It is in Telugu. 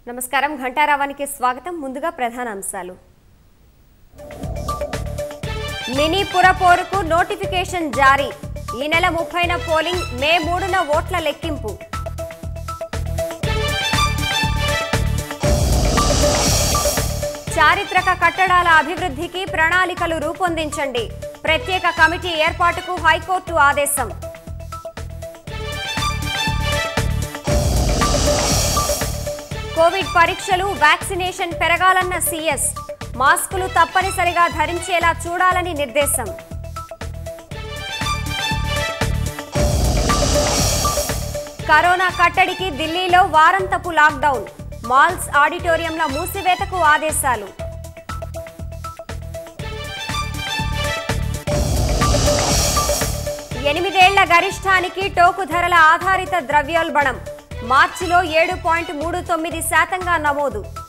నమస్కారం ఘంటారావానికి స్వాగతం ముందుగా ప్రధాన అంశాలు మినీ పురపోరుకు నోటిఫికేషన్ జారీ ఈ నెల ముప్పైన పోలింగ్ మే మూడున ఓట్ల లెక్కింపు చారిత్రక కట్టడాల అభివృద్ధికి ప్రణాళికలు రూపొందించండి ప్రత్యేక కమిటీ ఏర్పాటుకు హైకోర్టు ఆదేశం కోవిడ్ పరీక్షలు వ్యాక్సినేషన్ పెరగాలన్న సీఎస్ మాస్కులు తప్పనిసరిగా ధరించేలా చూడాలని నిర్దేశం కరోనా కట్టడికి ఢిల్లీలో వారంతపు లాక్డౌన్ మాల్స్ ఆడిటోరియంల మూసివేతకు ఆదేశాలు ఎనిమిదేళ్ల గరిష్టానికి టోకు ధరల ఆధారిత ద్రవ్యోల్బణం మార్చిలో ఏడు పాయింట్ మూడు తొమ్మిది శాతంగా నమోదు